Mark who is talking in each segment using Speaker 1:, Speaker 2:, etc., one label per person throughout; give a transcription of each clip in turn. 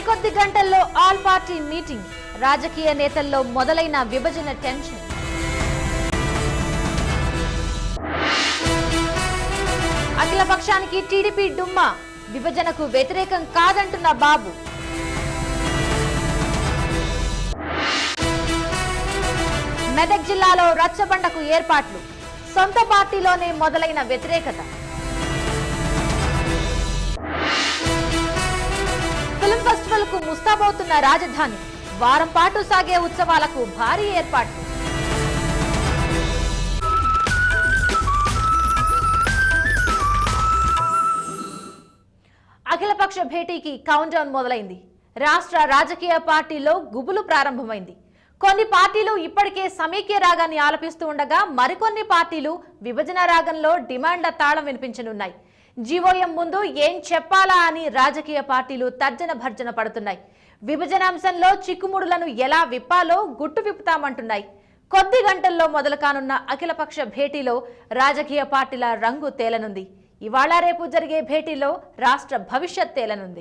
Speaker 1: మరికొద్ది గంటల్లో all party meeting రాజకీయ నేతల్లో మొదలైన విభజన టెన్షన్ అఖిల పక్షానికి టీడీపీ డుమ్మా విభజనకు వ్యతిరేకం కాదంటున్న బాబు మెదక్ జిల్లాలో రచ్చబండకు ఏర్పాట్లు సొంత పార్టీలోనే మొదలైన వ్యతిరేకత ఫిల్మ్ ఫెస్టివల్ కు ముస్తాబవుతున్న రాజధాని వారం పాటు సాగే ఉత్సవాలకు భారీ ఏర్పాట్లు అఖిలపక్ష భేటీకి కౌంట్ డౌన్ మొదలైంది రాష్ట్ర రాజకీయ పార్టీలో గుబులు ప్రారంభమైంది కొన్ని పార్టీలు ఇప్పటికే సమైక్య రాగాన్ని ఆలపిస్తూ ఉండగా మరికొన్ని పార్టీలు విభజన రాగంలో డిమాండ్ల తాళం వినిపించనున్నాయి జీవోఎం ముందు ఏం చెప్పాలా అని రాజకీయ పార్టీలు తర్జన భర్జన పడుతున్నాయి విభజన అంశంలో చిక్కుముడులను ఎలా విప్పాలో గుట్టు విప్పుతామంటున్నాయి కొద్ది గంటల్లో మొదలు కానున్న అఖిలపక్ష భేటీలో రాజకీయ పార్టీల రంగు తేలనుంది ఇవాళ రేపు జరిగే భేటీలో రాష్ట్ర భవిష్యత్ తేలనుంది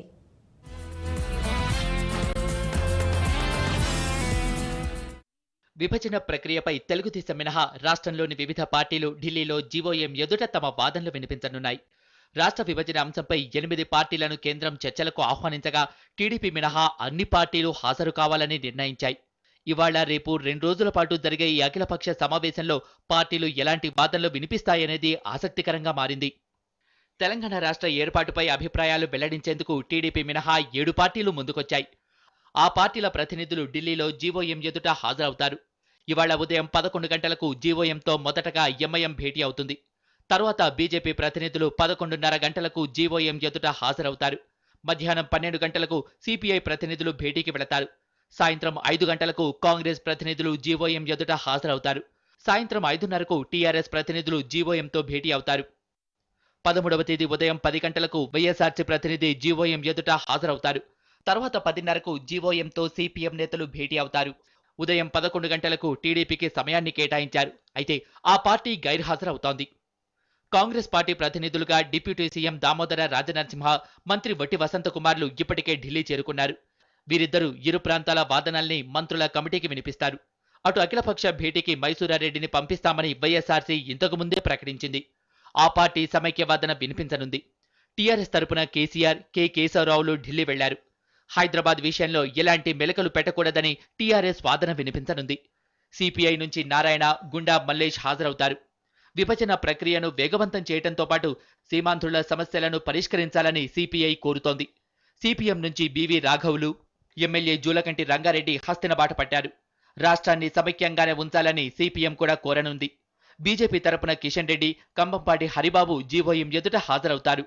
Speaker 2: విభజన ప్రక్రియపై తెలుగుదేశం మినహా రాష్ట్రంలోని వివిధ పార్టీలు ఢిల్లీలో జీవోఎం ఎదుట తమ వాదనలు వినిపించనున్నాయి రాష్ట్ర విభజన అంశంపై ఎనిమిది పార్టీలను కేంద్రం చర్చలకు ఆహ్వానించగా టీడీపీ మినహా అన్ని పార్టీలు హాజరు కావాలని నిర్ణయించాయి ఇవాళ రేపు రెండు రోజుల పాటు జరిగే ఈ అఖిలపక్ష సమావేశంలో పార్టీలు ఎలాంటి వాదనలు వినిపిస్తాయనేది ఆసక్తికరంగా మారింది తెలంగాణ రాష్ట్ర ఏర్పాటుపై అభిప్రాయాలు వెల్లడించేందుకు టీడీపీ మినహా ఏడు పార్టీలు ముందుకొచ్చాయి ఆ పార్టీల ప్రతినిధులు ఢిల్లీలో జీవోఎం ఎదుట హాజరవుతారు ఇవాళ ఉదయం పదకొండు గంటలకు జీవోఎంతో మొదటగా ఎంఐఎం భేటీ అవుతుంది తర్వాత బీజేపీ ప్రతినిధులు పదకొండున్నర గంటలకు జీవోఎం ఎదుట హాజరవుతారు మధ్యాహ్నం పన్నెండు గంటలకు సిపిఐ ప్రతినిధులు భేటీకి వెళతారు సాయంత్రం ఐదు గంటలకు కాంగ్రెస్ ప్రతినిధులు జీవోఎం ఎదుట హాజరవుతారు సాయంత్రం ఐదున్నరకు టీఆర్ఎస్ ప్రతినిధులు జీవోఎంతో భేటీ అవుతారు పదమూడవ తేదీ ఉదయం పది గంటలకు వైఎస్ఆర్సీ ప్రతినిధి జీవోఎం ఎదుట హాజరవుతారు తర్వాత పదిన్నరకు జీవోఎంతో సిపిఎం నేతలు భేటీ అవుతారు ఉదయం పదకొండు గంటలకు టీడీపీకి సమయాన్ని కేటాయించారు అయితే ఆ పార్టీ గైర్హాజరవుతోంది కాంగ్రెస్ పార్టీ ప్రతినిధులుగా డిప్యూటీ సీఎం దామోదర రాజనరసింహ మంత్రి వట్టి వసంతకుమార్లు ఇప్పటికే ఢిల్లీ చేరుకున్నారు వీరిద్దరూ ఇరు ప్రాంతాల వాదనల్ని మంత్రుల కమిటీకి వినిపిస్తారు అటు అఖిలపక్ష భేటీకి మైసూరారెడ్డిని పంపిస్తామని వైఎస్ఆర్సీ ఇంతకు ముందే ప్రకటించింది ఆ పార్టీ సమైక్య వాదన వినిపించనుంది టీఆర్ఎస్ తరపున కేసీఆర్ కె కేశవరావులు ఢిల్లీ వెళ్లారు హైదరాబాద్ విషయంలో ఎలాంటి మెలకలు పెట్టకూడదని టీఆర్ఎస్ వాదన వినిపించనుంది సిపిఐ నుంచి నారాయణ గుండా మల్లేష్ హాజరవుతారు విభజన ప్రక్రియను వేగవంతం చేయడంతో పాటు సీమాంధ్రుల సమస్యలను పరిష్కరించాలని సిపిఐ కోరుతోంది సిపిఎం నుంచి బివి రాఘవులు ఎమ్మెల్యే జూలకంటి రంగారెడ్డి హస్తినబాట పట్టారు రాష్ట్రాన్ని సమైక్యంగానే ఉంచాలని సిపిఎం కూడా కోరనుంది బీజేపీ తరపున కిషన్ రెడ్డి కంబంపాటి హరిబాబు జీవోఎం ఎదుట హాజరవుతారు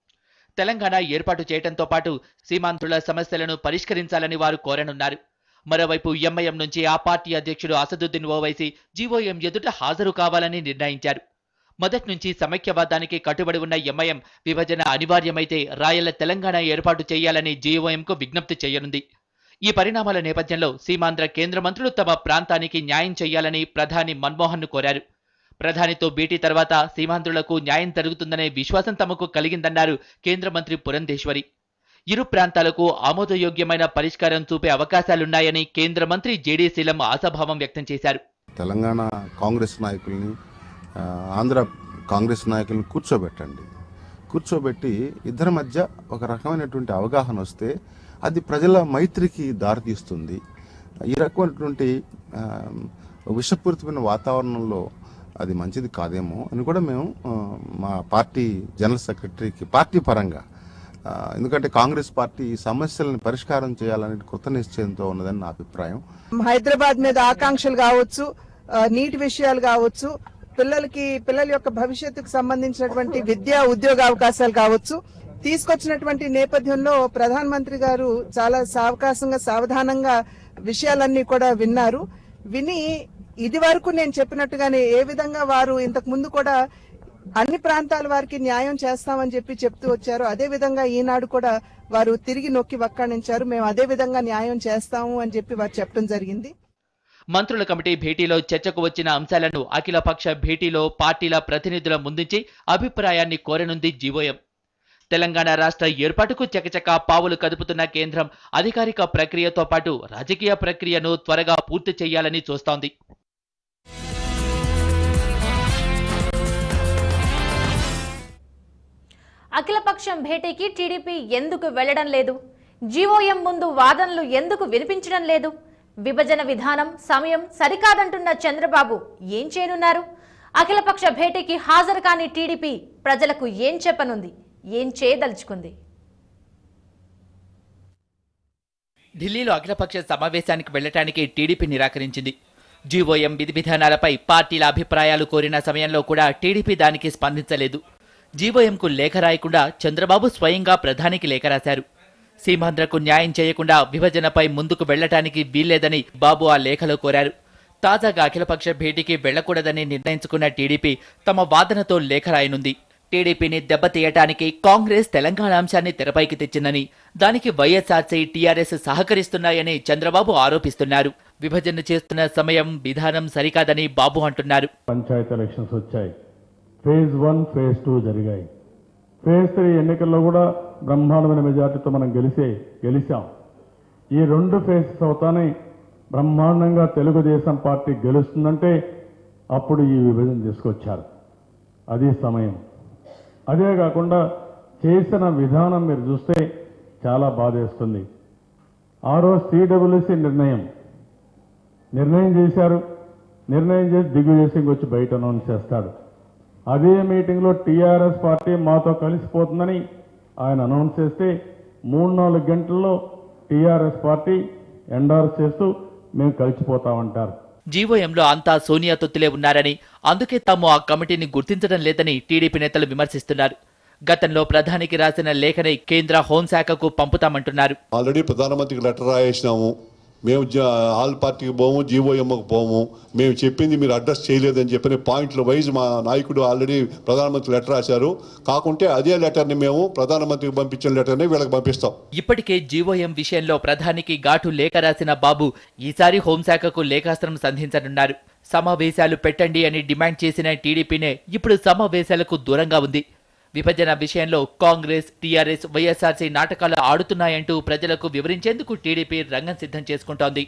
Speaker 2: తెలంగాణ ఏర్పాటు చేయడంతో పాటు సీమాంధ్రుల సమస్యలను పరిష్కరించాలని వారు కోరనున్నారు మరోవైపు ఎంఐఎం నుంచి ఆ పార్టీ అధ్యక్షుడు అసదుద్దీన్ ఓవైసీ జీవోఎం ఎదుట హాజరు కావాలని నిర్ణయించారు మొదటి నుంచి సమైక్యవాదానికి కట్టుబడి ఉన్న ఎంఐఎం విభజన అనివార్యమైతే రాయల తెలంగాణ ఏర్పాటు చేయాలని జీవోఎంకు విజ్ఞప్తి చేయనుంది ఈ పరిణామాల నేపథ్యంలో సీమాంధ్ర కేంద్ర మంత్రులు తమ ప్రాంతానికి న్యాయం చేయాలని ప్రధాని మన్మోహన్ ను కోరారు ప్రధానితో భేటీ తర్వాత సీమాంధ్రులకు న్యాయం జరుగుతుందనే విశ్వాసం తమకు కలిగిందన్నారు కేంద్ర మంత్రి పురంధేశ్వరి ఇరు ప్రాంతాలకు ఆమోదయోగ్యమైన పరిష్కారం చూపే అవకాశాలున్నాయని కేంద్ర మంత్రి జేడీ శీలం ఆశాభావం వ్యక్తం చేశారు
Speaker 3: తెలంగాణ కాంగ్రెస్ నాయకుల్ని ఆ, ఆంధ్ర కాంగ్రెస్ నాయకుల్ని కూర్చోబెట్టండి కూర్చోబెట్టి ఇద్దరి మధ్య ఒక రకమైనటువంటి అవగాహన వస్తే అది ప్రజల మైత్రికి దారితీస్తుంది ఈ రకమైనటువంటి ఆ, విషపూరితమైన వాతావరణంలో అది మంచిది కాదేమో అని కూడా మేము ఆ, మా పార్టీ జనరల్ సెక్రటరీకి పార్టీ పరంగా ఆ, ఎందుకంటే కాంగ్రెస్ పార్టీ ఈ సమస్యలను పరిష్కారం చేయాలనే కృత నిశ్చయంతో ఉన్నదని నా అభిప్రాయం
Speaker 4: హైదరాబాద్ మీద ఆకాంక్షలు కావచ్చు ఆ, నీటి విషయాలు కావచ్చు పిల్లలకి పిల్లల యొక్క భవిష్యత్తుకు సంబంధించినటువంటి విద్యా ఉద్యోగ అవకాశాలు కావచ్చు తీసుకొచ్చినటువంటి నేపథ్యంలో ప్రధాన మంత్రి గారు చాలా సావకాశంగా సావధానంగా విషయాలన్నీ కూడా విన్నారు విని ఇది వరకు నేను చెప్పినట్టుగానే ఏ విధంగా వారు ఇంతకు ముందు కూడా అన్ని ప్రాంతాల వారికి న్యాయం చేస్తామని చెప్పి చెప్తూ వచ్చారు అదే విధంగా ఈనాడు కూడా వారు తిరిగి నొక్కి వక్కాణించారు మేము అదే విధంగా న్యాయం చేస్తాము అని చెప్పి వారు చెప్పడం జరిగింది
Speaker 2: మంత్రుల కమిటీ భేటీలో చర్చకు వచ్చిన అంశాలను అఖిలపక్ష భేటీలో పార్టీల ప్రతినిధుల ముందుంచి అభిప్రాయాన్ని కోరనుంది జీవోఎం తెలంగాణ రాష్ట్ర ఏర్పాటుకు చకచక పావులు కదుపుతున్న కేంద్రం అధికారిక ప్రక్రియతో పాటు రాజకీయ ప్రక్రియను త్వరగా పూర్తి చేయాలని చూస్తోంది
Speaker 1: అఖిలపక్షం భేటీకి టీడీపీ ఎందుకు వెళ్లడం లేదు జీవోఎం ముందు వాదనలు ఎందుకు వినిపించడం లేదు విభజన విధానం సమయం సరికాదంటున్న చంద్రబాబు ఏం చేయనున్నారు అఖిలపక్ష భేటీకి హాజరు కాని టీడీపీ ప్రజలకు ఏం చెప్పనుంది ఏం చేయదలుచుకుంది
Speaker 2: ఢిల్లీలో అఖిలపక్ష సమావేశానికి వెళ్లటానికి టీడీపీ నిరాకరించింది జీవోఎం విధి విధానాలపై పార్టీల అభిప్రాయాలు కోరిన సమయంలో కూడా టీడీపీ దానికి స్పందించలేదు జీవోఎంకు లేఖ రాయకుండా చంద్రబాబు స్వయంగా ప్రధానికి లేఖ రాశారు సీమాంధ్రకు న్యాయం చేయకుండా విభజనపై ముందుకు వెళ్లటానికి వీల్లేదని బాబు ఆ లేఖలో కోరారు తాజాగా అఖిలపక్ష భేటీకి వెళ్లకూడదని నిర్ణయించుకున్న టీడీపీ తమ వాదనతో లేఖ రాయనుంది టీడీపీని దెబ్బతీయటానికి కాంగ్రెస్ తెలంగాణ అంశాన్ని తెరపైకి తెచ్చిందని దానికి వైఎస్ఆర్సీ టీఆర్ఎస్ సహకరిస్తున్నాయని చంద్రబాబు ఆరోపిస్తున్నారు విభజన చేస్తున్న సమయం విధానం సరికాదని బాబు అంటున్నారు
Speaker 5: పంచాయతీ ఎలక్షన్స్ వచ్చాయి ఫేజ్ వన్ ఫేజ్ టూ జరిగాయి ఫేజ్ త్రీ ఎన్నికల్లో కూడా బ్రహ్మాండమైన మెజార్టీతో మనం గెలిసే గెలిచాం ఈ రెండు ఫేజెస్ అవుతానే బ్రహ్మాండంగా తెలుగుదేశం పార్టీ గెలుస్తుందంటే అప్పుడు ఈ విభజన తీసుకొచ్చారు అది సమయం అదే కాకుండా చేసిన విధానం మీరు చూస్తే చాలా బాధేస్తుంది ఆ రోజు సిడబ్ల్యూసి నిర్ణయం నిర్ణయం చేశారు నిర్ణయం చేసి దిగ్విజయ్ వచ్చి బయట అనౌన్స్ చేస్తాడు అదే మీటింగ్లో టీఆర్ఎస్ పార్టీ మాతో కలిసిపోతుందని ఆయన అనౌన్స్ చేస్తే మూడు నాలుగు గంటల్లో టీఆర్ఎస్ పార్టీ ఎండార్స్ చేస్తూ మేము కలిసిపోతామంటారు
Speaker 2: జీవోఎంలో అంతా సోనియా తొత్తులే ఉన్నారని అందుకే తాము ఆ కమిటీని గుర్తించడం లేదని టీడీపీ నేతలు విమర్శిస్తున్నారు గతంలో ప్రధానికి రాసిన లేఖని కేంద్ర హోంశాఖకు పంపుతామంటున్నారు
Speaker 6: ఆల్రెడీ ప్రధానమంత్రికి లెటర్ రాయేసినాము మేము జ- ఆల్ పార్టీకి పోము జీవోఎంకి పోము మేము చెప్పింది మీరు అడ్రస్ చేయలేదని చెప్పిన పాయింట్ల వైజ్ మా నాయకుడు ఆల్రెడీ ప్రధానమంత్రి లెటర్ రాశారు కాకుంటే అదే లెటర్ని మేము ప్రధానమంత్రికి పంపించిన లెటర్ని వీళ్ళకి పంపిస్తాం
Speaker 2: ఇప్పటికే జీవోఎం విషయంలో ప్రధానికి ఘాటు లేఖ రాసిన బాబు ఈసారి హోంశాఖకు లేఖాస్త్రం సంధించనున్నారు సమావేశాలు పెట్టండి అని డిమాండ్ చేసిన టీడీపీనే ఇప్పుడు సమావేశాలకు దూరంగా ఉంది విభజన విషయంలో కాంగ్రెస్ టీఆర్ఎస్ వైఎస్ఆర్సీ నాటకాలు ఆడుతున్నాయంటూ ప్రజలకు వివరించేందుకు టీడీపీ రంగం సిద్ధం చేసుకుంటోంది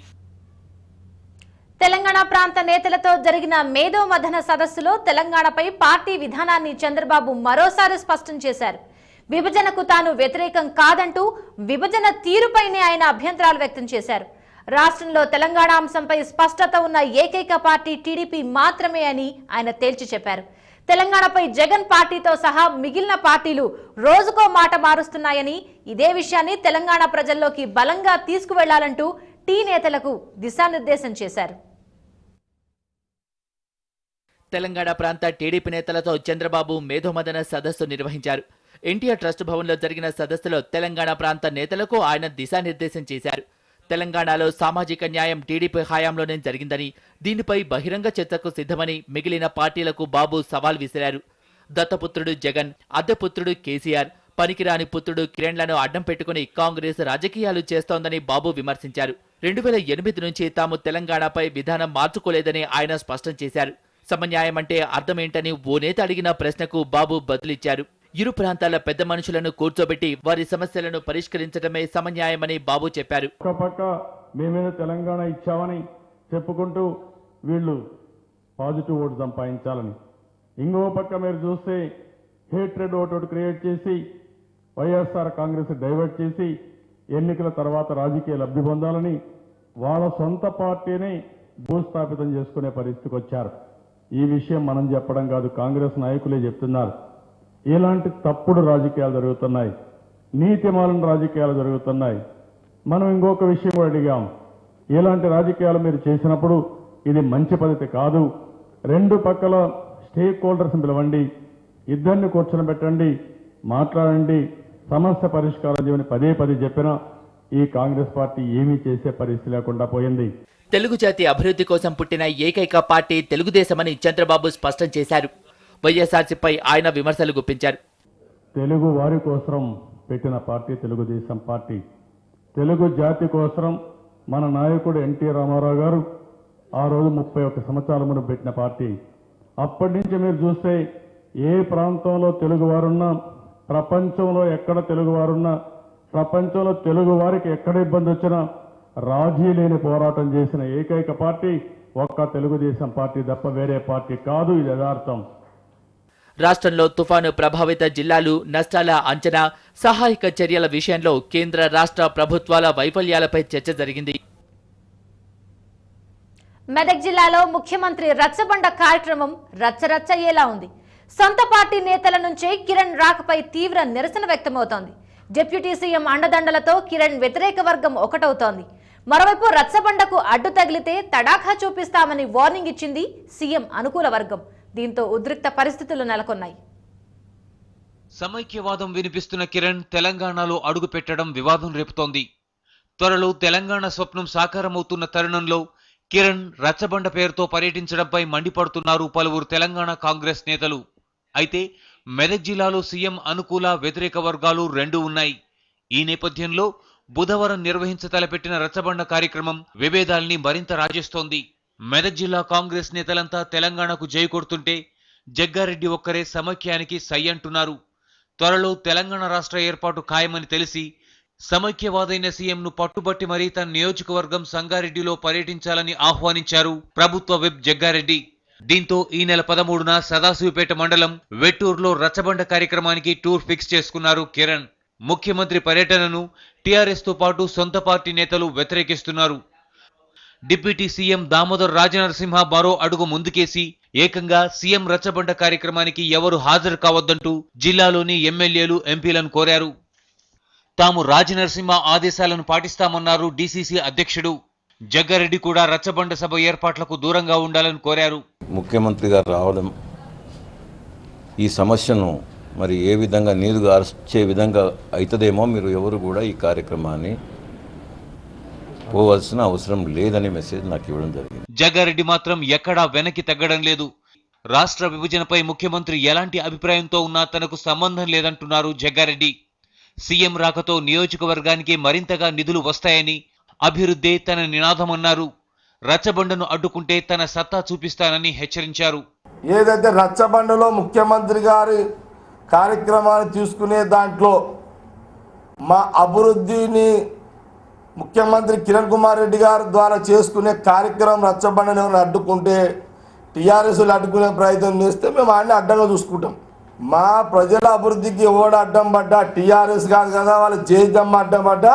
Speaker 1: తెలంగాణ ప్రాంత నేతలతో జరిగిన మేధో మథన సదస్సులో తెలంగాణపై పార్టీ విధానాన్ని చంద్రబాబు మరోసారి స్పష్టం చేశారు విభజనకు తాను వ్యతిరేకం కాదంటూ విభజన తీరుపైనే ఆయన అభ్యంతరాలు వ్యక్తం చేశారు రాష్ట్రంలో తెలంగాణ అంశంపై స్పష్టత ఉన్న ఏకైక పార్టీ టీడీపీ మాత్రమే అని ఆయన తేల్చి చెప్పారు తెలంగాణపై జగన్ పార్టీతో సహా మిగిలిన పార్టీలు రోజుకో మాట మారుస్తున్నాయని ఇదే విషయాన్ని తెలంగాణ ప్రజల్లోకి బలంగా తీసుకువెళ్లాలంటూ టీ నేతలకు దిశానిర్దేశం చేశారు
Speaker 2: తెలంగాణ ప్రాంత టీడీపీ నేతలతో చంద్రబాబు మేధోమదన సదస్సు నిర్వహించారు ఎన్టీఆర్ ట్రస్ట్ భవన్లో జరిగిన సదస్సులో తెలంగాణ ప్రాంత నేతలకు ఆయన దిశానిర్దేశం చేశారు తెలంగాణలో సామాజిక న్యాయం టీడీపీ హయాంలోనే జరిగిందని దీనిపై బహిరంగ చర్చకు సిద్ధమని మిగిలిన పార్టీలకు బాబు సవాల్ విసిరారు దత్తపుత్రుడు జగన్ అద్దెపుత్రుడు కేసీఆర్ పనికిరాని పుత్రుడు కిరణ్లను అడ్డం పెట్టుకుని కాంగ్రెస్ రాజకీయాలు చేస్తోందని బాబు విమర్శించారు రెండు వేల ఎనిమిది నుంచి తాము తెలంగాణపై విధానం మార్చుకోలేదని ఆయన స్పష్టం చేశారు సమన్యాయం అంటే అర్థమేంటని ఓ నేత అడిగిన ప్రశ్నకు బాబు బదులిచ్చారు ఇరు ప్రాంతాల పెద్ద మనుషులను కూర్చోబెట్టి వారి సమస్యలను పరిష్కరించడమే సమన్యాయమని బాబు చెప్పారు
Speaker 5: ఒక పక్క మేమేదో తెలంగాణ ఇచ్చామని చెప్పుకుంటూ వీళ్ళు పాజిటివ్ ఓటు సంపాదించాలని ఇంకో పక్క మీరు చూస్తే హేట్రెడ్ ఓటు ఒకటి క్రియేట్ చేసి వైఎస్ఆర్ కాంగ్రెస్ డైవర్ట్ చేసి ఎన్నికల తర్వాత రాజకీయ లబ్ధి పొందాలని వాళ్ళ సొంత పార్టీని భూస్థాపితం చేసుకునే పరిస్థితికి వచ్చారు ఈ విషయం మనం చెప్పడం కాదు కాంగ్రెస్ నాయకులే చెప్తున్నారు ఇలాంటి తప్పుడు రాజకీయాలు జరుగుతున్నాయి నీతిమాలిన రాజకీయాలు జరుగుతున్నాయి మనం ఇంకొక విషయం కూడా అడిగాం ఇలాంటి రాజకీయాలు మీరు చేసినప్పుడు ఇది మంచి పద్ధతి కాదు రెండు పక్కల స్టేక్ హోల్డర్స్ని పిలవండి ఇద్దరిని కూర్చొని పెట్టండి మాట్లాడండి సమస్య పరిష్కారం చేయమని పదే పదే చెప్పినా ఈ కాంగ్రెస్ పార్టీ ఏమీ చేసే పరిస్థితి లేకుండా పోయింది
Speaker 2: తెలుగు జాతి అభివృద్ధి కోసం పుట్టిన ఏకైక పార్టీ తెలుగుదేశమని చంద్రబాబు స్పష్టం చేశారు వైఎస్ఆర్సీపై ఆయన విమర్శలు గుప్పించారు
Speaker 5: తెలుగు వారి కోసం పెట్టిన పార్టీ తెలుగుదేశం పార్టీ తెలుగు జాతి కోసం మన నాయకుడు ఎన్టీ రామారావు గారు ఆ రోజు ముప్పై ఒక్క సంవత్సరాల ముందు పెట్టిన పార్టీ అప్పటి నుంచి మీరు చూస్తే ఏ ప్రాంతంలో తెలుగు వారున్నా ప్రపంచంలో ఎక్కడ తెలుగువారున్నా ప్రపంచంలో తెలుగు వారికి ఎక్కడ ఇబ్బంది వచ్చినా రాజీ లేని పోరాటం చేసిన ఏకైక పార్టీ ఒక్క తెలుగుదేశం పార్టీ తప్ప వేరే పార్టీ కాదు ఇది యథార్థం
Speaker 2: రాష్ట్రంలో తుఫాను ప్రభావిత జిల్లాలు నష్టాల అంచనా సహాయక చర్యల విషయంలో కేంద్ర రాష్ట్ర ప్రభుత్వాల వైఫల్యాలపై చర్చ జరిగింది
Speaker 1: మెదక్ జిల్లాలో ముఖ్యమంత్రి రచ్చబండ కార్యక్రమం రచ్చరచ్చయ్యేలా ఉంది సొంత పార్టీ నేతల నుంచే కిరణ్ రాకపై తీవ్ర నిరసన వ్యక్తమవుతోంది డిప్యూటీ సీఎం అండదండలతో కిరణ్ వ్యతిరేక వర్గం ఒకటవుతోంది మరోవైపు రచ్చబండకు అడ్డు తగిలితే తడాఖా చూపిస్తామని వార్నింగ్ ఇచ్చింది సీఎం అనుకూల వర్గం దీంతో ఉద్రిక్త పరిస్థితులు నెలకొన్నాయి
Speaker 7: సమైక్యవాదం వినిపిస్తున్న కిరణ్ తెలంగాణలో అడుగు పెట్టడం వివాదం రేపుతోంది త్వరలో తెలంగాణ స్వప్నం సాకారమవుతున్న తరుణంలో కిరణ్ రచ్చబండ పేరుతో పర్యటించడంపై మండిపడుతున్నారు పలువురు తెలంగాణ కాంగ్రెస్ నేతలు అయితే మెదక్ జిల్లాలో సీఎం అనుకూల వ్యతిరేక వర్గాలు రెండు ఉన్నాయి ఈ నేపథ్యంలో బుధవారం నిర్వహించతలపెట్టిన రచ్చబండ కార్యక్రమం విభేదాల్ని మరింత రాజేస్తోంది మెదక్ జిల్లా కాంగ్రెస్ నేతలంతా తెలంగాణకు జై కొడుతుంటే జగ్గారెడ్డి ఒక్కరే సమైక్యానికి సై అంటున్నారు త్వరలో తెలంగాణ రాష్ట్ర ఏర్పాటు ఖాయమని తెలిసి సమైక్యవాదైన సీఎంను పట్టుబట్టి మరీ తన నియోజకవర్గం సంగారెడ్డిలో పర్యటించాలని ఆహ్వానించారు ప్రభుత్వ విప్ జగ్గారెడ్డి దీంతో ఈ నెల పదమూడున సదాశివపేట మండలం వెట్టూరులో రచ్చబండ కార్యక్రమానికి టూర్ ఫిక్స్ చేసుకున్నారు కిరణ్ ముఖ్యమంత్రి పర్యటనను టీఆర్ఎస్ తో పాటు సొంత పార్టీ నేతలు వ్యతిరేకిస్తున్నారు డిప్యూటీ సీఎం దామోదర్ రాజనరసింహ మరో అడుగు ముందుకేసి ఏకంగా సీఎం రచ్చబండ కార్యక్రమానికి ఎవరు హాజరు కావద్దంటూ జిల్లాలోని ఎమ్మెల్యేలు ఎంపీలను కోరారు తాము రాజనరసింహ ఆదేశాలను పాటిస్తామన్నారు డీసీసీ అధ్యక్షుడు జగ్గారెడ్డి కూడా రచ్చబండ సభ ఏర్పాట్లకు దూరంగా ఉండాలని కోరారు
Speaker 8: ముఖ్యమంత్రి గారు రావడం ఈ సమస్యను మరి ఏ విధంగా నీరు గార్చే విధంగా అవుతుందేమో మీరు ఎవరు కూడా ఈ కార్యక్రమాన్ని పోవాల్సిన అవసరం లేదనే మెసేజ్ నాకు ఇవ్వడం జరిగింది
Speaker 7: జగ్గారెడ్డి మాత్రం ఎక్కడా వెనక్కి తగ్గడం లేదు రాష్ట్ర విభజనపై ముఖ్యమంత్రి ఎలాంటి అభిప్రాయంతో ఉన్నా తనకు సంబంధం లేదంటున్నారు జగ్గారెడ్డి సీఎం రాకతో నియోజకవర్గానికి మరింతగా నిధులు వస్తాయని అభివృద్ధే తన నినాదమన్నారు రచ్చబండను అడ్డుకుంటే తన సత్తా చూపిస్తానని హెచ్చరించారు
Speaker 9: ఏదైతే రచ్చబండలో ముఖ్యమంత్రి గారి కార్యక్రమాన్ని తీసుకునే దాంట్లో మా అభివృద్ధిని ముఖ్యమంత్రి కిరణ్ కుమార్ రెడ్డి గారి ద్వారా చేసుకునే కార్యక్రమం రచ్చబండని ఎవరైనా అడ్డుకుంటే టీఆర్ఎస్లు అడ్డుకునే ప్రయత్నం చేస్తే మేము ఆయన్ని అడ్డంగా చూసుకుంటాం మా ప్రజల అభివృద్ధికి ఎవడు అడ్డం పడ్డా టీఆర్ఎస్ కాదు కదా వాళ్ళ జేజమ్మ అడ్డం పడ్డా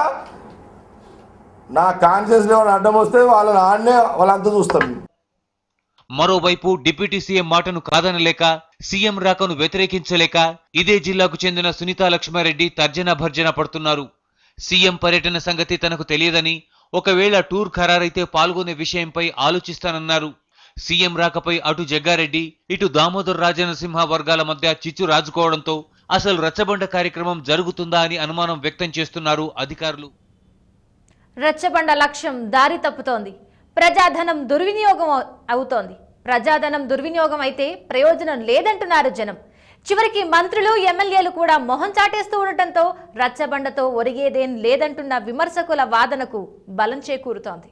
Speaker 9: నా కాన్షియస్లో ఎవరైనా అడ్డం వస్తే వాళ్ళని ఆడనే వాళ్ళంతా చూస్తాం మేము.
Speaker 7: మరోవైపు డిప్యూటీ సీఎం మాటను కాదనలేక సీఎం రాకను వ్యతిరేకించలేక ఇదే జిల్లాకు చెందిన సునీతా లక్ష్మారెడ్డి తర్జన భర్జన పడుతున్నారు సీఎం పర్యటన సంగతి తనకు తెలియదని ఒకవేళ టూర్ ఖరారైతే పాల్గొనే విషయంపై ఆలోచిస్తానన్నారు సీఎం రాకపై అటు జగ్గారెడ్డి ఇటు దామోదర్ రాజనరసింహ వర్గాల మధ్య చిచ్చు రాజుకోవడంతో అసలు రచ్చబండ కార్యక్రమం జరుగుతుందా అని అనుమానం వ్యక్తం చేస్తున్నారు అధికారులు
Speaker 1: రచ్చబండ లక్ష్యం దారి తప్పుతోంది ప్రజాధనం దుర్వినియోగం అవు- అవుతోంది ప్రజాధనం దుర్వినియోగం అయితే ప్రయోజనం లేదంటున్నారు జనం చివరికి మంత్రులు ఎమ్మెల్యేలు కూడా మొహం చాటేస్తూ ఉండటంతో రచ్చబండతో ఒరిగేదేం లేదంటున్న విమర్శకుల వాదనకు బలం చేకూరుతోంది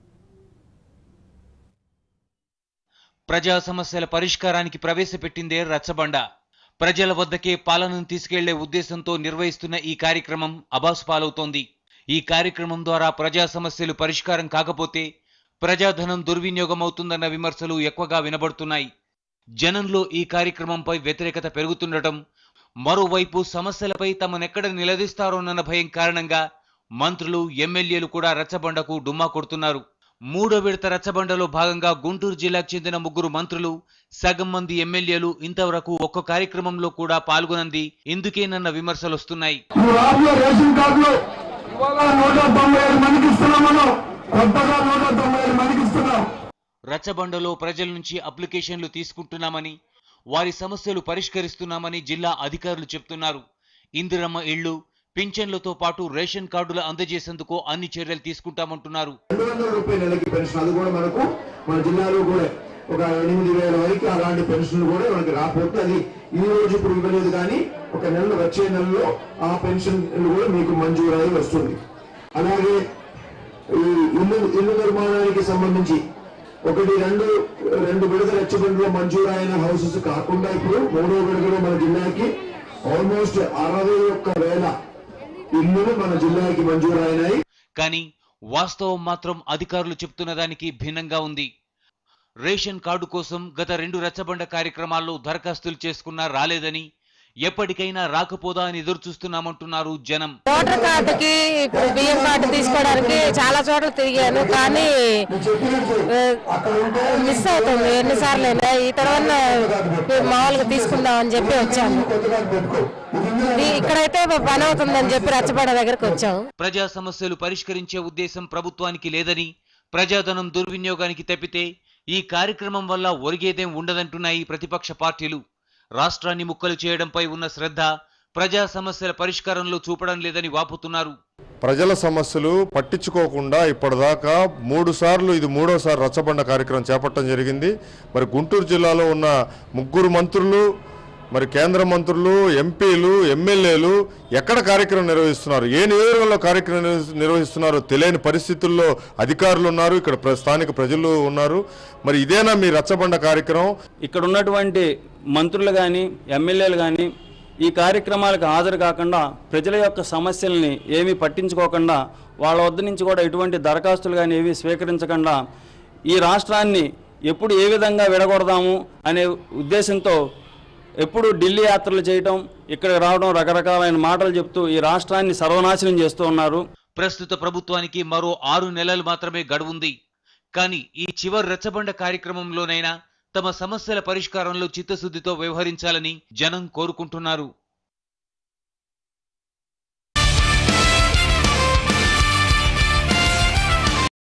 Speaker 7: ప్రజా సమస్యల పరిష్కారానికి ప్రవేశపెట్టిందే రచ్చబండ ప్రజల వద్దకే పాలనను తీసుకెళ్లే ఉద్దేశంతో నిర్వహిస్తున్న ఈ కార్యక్రమం అబాసుపాలవుతోంది ఈ కార్యక్రమం ద్వారా ప్రజా సమస్యలు పరిష్కారం కాకపోతే ప్రజాధనం దుర్వినియోగం అవుతుందన్న విమర్శలు ఎక్కువగా వినబడుతున్నాయి జనంలో ఈ కార్యక్రమంపై వ్యతిరేకత పెరుగుతుండటం మరోవైపు సమస్యలపై తమనెక్కడ నిలదీస్తారోనన్న భయం కారణంగా మంత్రులు ఎమ్మెల్యేలు కూడా రచ్చబండకు డుమ్మా కొడుతున్నారు మూడో విడత రచ్చబండలో భాగంగా గుంటూరు జిల్లాకు చెందిన ముగ్గురు మంత్రులు సగం మంది ఎమ్మెల్యేలు ఇంతవరకు ఒక్క కార్యక్రమంలో కూడా పాల్గొనంది ఇందుకేనన్న విమర్శలు వస్తున్నాయి
Speaker 10: ఈ రాబోయే రేషన్ కార్డులు ఇవాళ నూట తొంభై ఐదు మందికి ఇస్తున్నాం మనం కొత్తగా నూట తొంభై ఐదు మందికి ఇస్తున్నాం
Speaker 7: రచ్చబండలో ప్రజల నుంచి అప్లికేషన్లు తీసుకుంటున్నామని వారి సమస్యలు పరిష్కరిస్తున్నామని జిల్లా అధికారులు చెప్తున్నారు ఇందిరమ్మ ఇళ్లు పింఛన్లతో పాటు రేషన్ కార్డులు అందజేసేందుకు అన్ని చర్యలు తీసుకుంటామంటున్నారు
Speaker 10: రెండు వందల రూపాయల నెలకి పెన్షన్ అది కూడా మనకు మన జిల్లాలో కూడా ఒక ఎనిమిది వేల వరకు అలాంటి పెన్షన్లు కూడా మనకి రాకపోతే అది ఈ రోజు ఇప్పుడు ఇవ్వలేదు కానీ ఒక నెలలో వచ్చే నెలలో ఆ పెన్షన్ కూడా మీకు మంజూరు అయి వస్తుంది అలాగే ఈ ఇల్లు ఇల్లు నిర్మాణానికి సంబంధించి ఒకటి రెండు రెండు విడత రెచ్చబండిలో మంజూరు అయిన హౌసెస్ కాకుండా ఇప్పుడు మూడో విడతలో మన జిల్లాకి ఆల్మోస్ట్ అరవై ఒక్క వేల ఇల్లులు మన జిల్లాకి మంజూరైనాయి
Speaker 7: కానీ వాస్తవం మాత్రం అధికారులు చెప్తున్న దానికి భిన్నంగా ఉంది రేషన్ కార్డు కోసం గత రెండు రచ్చబండ కార్యక్రమాల్లో దరఖాస్తులు చేసుకున్నా రాలేదని ఎప్పటికైనా రాకపోదా అని ఎదురు చూస్తున్నామంటున్నారు జనం
Speaker 11: ఓటర్ కార్డుకి ఇప్పుడు బియ్యం కార్డు తీసుకోవడానికి చాలా చోట్ల తిరిగాను కానీ ఆ, మిస్ అవుతుంది ఎన్నిసార్లు అయినా ఈ తర్వాత మామూలుగా తీసుకుందాం అని చెప్పి వచ్చాము ఇది ఇక్కడైతే పని అవుతుందని చెప్పి రచ్చబండ దగ్గరకు వచ్చాము
Speaker 7: ప్రజా సమస్యలు పరిష్కరించే ఉద్దేశం ప్రభుత్వానికి లేదని ప్రజాధనం దుర్వినియోగానికి తప్పితే ఈ కార్యక్రమం వల్ల ఒరిగేదేం ఉండదంటున్నాయి ప్రతిపక్ష పార్టీలు రాష్ట్రాన్ని ముక్కలు చేయడంపై ఉన్న శ్రద్ధ ప్రజా సమస్యల పరిష్కారంలో చూపడం లేదని వాపుతున్నారు
Speaker 12: ప్రజల సమస్యలు పట్టించుకోకుండా ఇప్పటిదాకా మూడు సార్లు ఇది మూడోసారి రచ్చబండ కార్యక్రమం చేపట్టడం జరిగింది మరి గుంటూరు జిల్లాలో ఉన్న ముగ్గురు మంత్రులు మరి కేంద్ర మంత్రులు ఎంపీలు ఎమ్మెల్యేలు ఎక్కడ కార్యక్రమం నిర్వహిస్తున్నారు ఏ నియోజకవర్గంలో కార్యక్రమం నిర్వహి- నిర్వహిస్తున్నారో తెలియని పరిస్థితుల్లో అధికారులు ఉన్నారు ఇక్కడ ప్ర- స్థానిక ప్రజలు ఉన్నారు మరి ఇదేనా మీ రచ్చబండ కార్యక్రమం
Speaker 13: ఇక్కడ ఉన్నటువంటి మంత్రులు కానీ ఎమ్మెల్యేలు కానీ ఈ కార్యక్రమాలకు హాజరు కాకుండా ప్రజల యొక్క సమస్యల్ని ఏమీ పట్టించుకోకుండా వాళ్ళ వద్ద నుంచి కూడా ఎటువంటి దరఖాస్తులు కానీ ఏమీ స్వీకరించకుండా ఈ రాష్ట్రాన్ని ఎప్పుడు ఏ విధంగా విడగొడదాము అనే ఉద్దేశంతో ఎప్పుడు ఢిల్లీ యాత్రలు చేయటం ఇక్కడికి రావడం రకరకాలైన మాటలు చెప్తూ ఈ రాష్ట్రాన్ని సర్వనాశనం చేస్తూ ఉన్నారు
Speaker 7: ప్రస్తుత ప్రభుత్వానికి మరో ఆరు నెలలు మాత్రమే గడువుంది కానీ ఈ చివరి రెచ్చబండ కార్యక్రమంలోనైనా తమ సమస్యల పరిష్కారంలో చిత్తశుద్ధితో వ్యవహరించాలని జనం కోరుకుంటున్నారు